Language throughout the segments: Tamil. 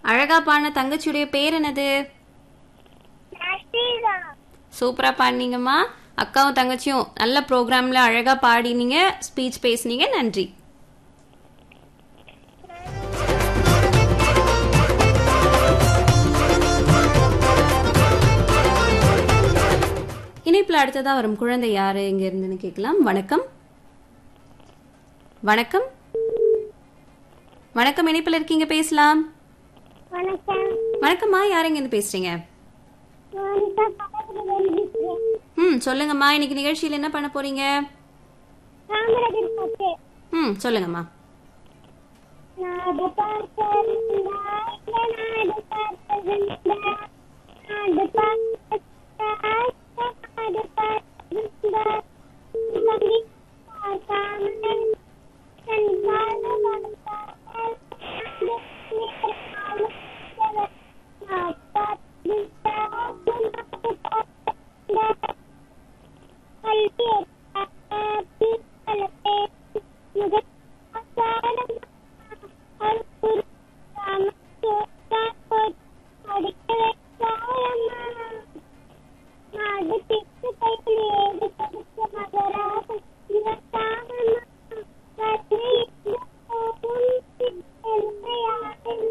அழகா பாடின தங்கச்சியுடைய பேர் என்னது நஸ்ரீதா சூப்பரா பாடினீங்கம்மா அக்காவும் தங்கச்சியும் நல்ல ப்ரோக்ராம்ல அழகா பாடினீங்க ஸ்பீச் பேசுனீங்க நன்றி இணைப்புல அடுத்ததா வரும் குழந்தை யாரு இங்க இருந்துன்னு கேட்கலாம் வணக்கம் வணக்கம் வணக்கம் இணைப்புல இருக்கீங்க பேசலாம் வணக்கம் வணக்கம்மா யார் இங்க இருந்து பேசுறீங்க மோனிகா பக்கத்துல வந்துருக்கேன் ம் சொல்லுங்கம்மா இன்னைக்கு நிகழ்ச்சியில என்ன பண்ண போறீங்க காமராஜர் பத்து ம் சொல்லுங்கம்மா நாடு பார்த்ததுண்டா நாடு பார்த்ததுண்டா நாடு பார்த்ததுண்டா நாடு பார்த்ததுண்டா தங்கி பார்க்காமல் தன் வாழ வந்தால் நாடு நேரமாக நாடு பார்த்ததுண்டா நாடு பார்த்ததுண்டா கல்வி எட்டாப்பி கலப்பே முக அசாரம் அற்புத படிக்க வைக்காயம்மா நாடு பித்து கையில் ஏது படித்த மகராக இவத்தாமம்மா கல்வி போகும் எழுத்தையாகும்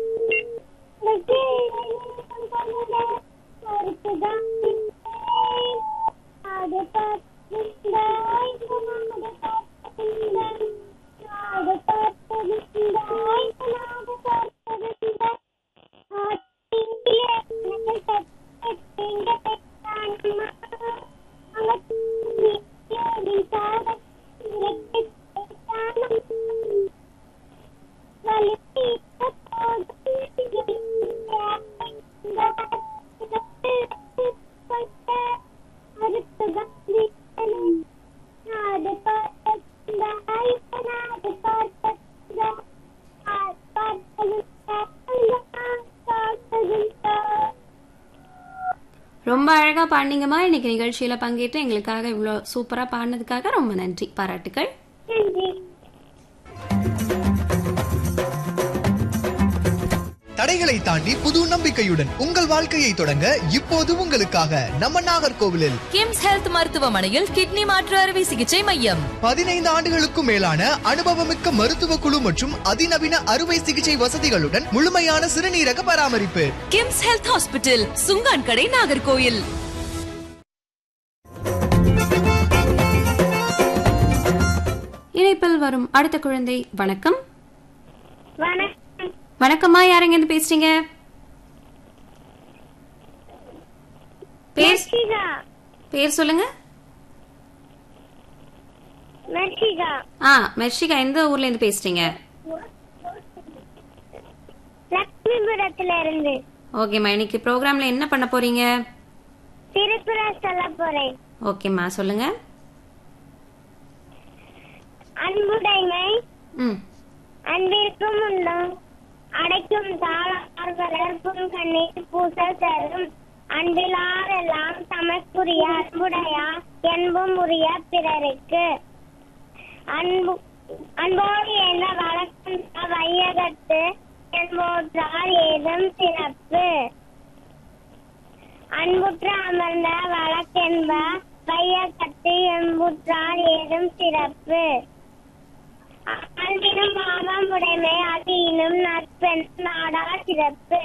நாடு பார்த்ததுண்டா நாடு பார்த்ததுண்டா நாடு பார்த்ததுண்டா நாடு பார்த்ததுண்டா ஆட்டிலே எனக்கு தட்டிங்க பெற்றானம்மா அங்க தூங்கி சாத இறக்கி பெற்றானம்மா வலித்து ரொம்ப அழகா பாடினீங்கம்மா இன்னைக்கு நிகழ்ச்சியில பங்கேற்று எங்களுக்காக இவ்வளோ சூப்பரா பாடினதுக்காக ரொம்ப நன்றி பாராட்டுக்கள் நன்றி தடைகளை தாண்டி புது நம்பிக்கையுடன் உங்கள் வாழ்க்கையை தொடங்க இப்போது உங்களுக்காக நம்ம நாகர்கோவிலில் கிம்ஸ் ஹெல்த் மருத்துவமனையில் கிட்னி மாற்று அறுவை சிகிச்சை மையம் பதினைந்து ஆண்டுகளுக்கும் மேலான அனுபவமிக்க மருத்துவ குழு மற்றும் அதிநவீன அறுவை சிகிச்சை வசதிகளுடன் முழுமையான சிறுநீரக பராமரிப்பு கிம்ஸ் ஹெல்த் ஹாஸ்பிட்டல் சுங்கான் கடை நாகர்கோயில் இணைப்பில் வரும் அடுத்த குழந்தை வணக்கம் வணக்கம் வணக்கம்மா யாருங்க இருந்து பேசுறீங்க பேர் மெர்சிகா பேர் சொல்லுங்க மெர்சிகா ஆ மெர்ஷிகா எந்த ஊர்ல இருந்து பேசுறீங்க லக்ஷ்மிபுரத்துல இருந்து ஓகேம்மா இன்னைக்கு ப்ரோக்ராம்ல என்ன பண்ண போறீங்க திருக்குறா சொல்ல போறேன் ஓகேம்மா சொல்லுங்க அன்புடைமை ம் அன்பிற்கும் உண்டும் அடைக்கும் தாளார் வளர்ப்பும் கண்ணீர் பூசல் தரும் அன்பிலாரெல்லாம் தமக்குரிய அன்புடையா என்பும் உரிய பிறருக்கு அன்பு அன்போடு என்ன வழக்கம் வையகத்து என்போற்றால் ஏதும் சிறப்பு அன்புற்ற அமர்ந்த வழக்கென்ப வையகத்து என்புற்றால் ஏதும் சிறப்பு அன்பினும் பாவம் உடைமை அதினும் நற்பெண் நாடா சிறப்பு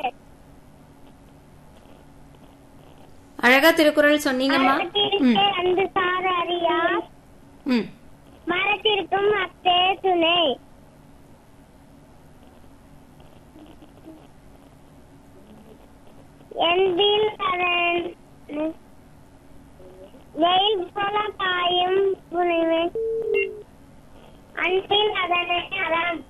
அழகா திருக்குறள் சொன்னீங்கம்மா ம் அறத்திற்கே அன்பு சார் அறியா ம் மரத்திற்கும் அத்தே துணை என்பில் அதன் வெயில் போல பாயும் புனிமை அன்பில் அதனை அறம்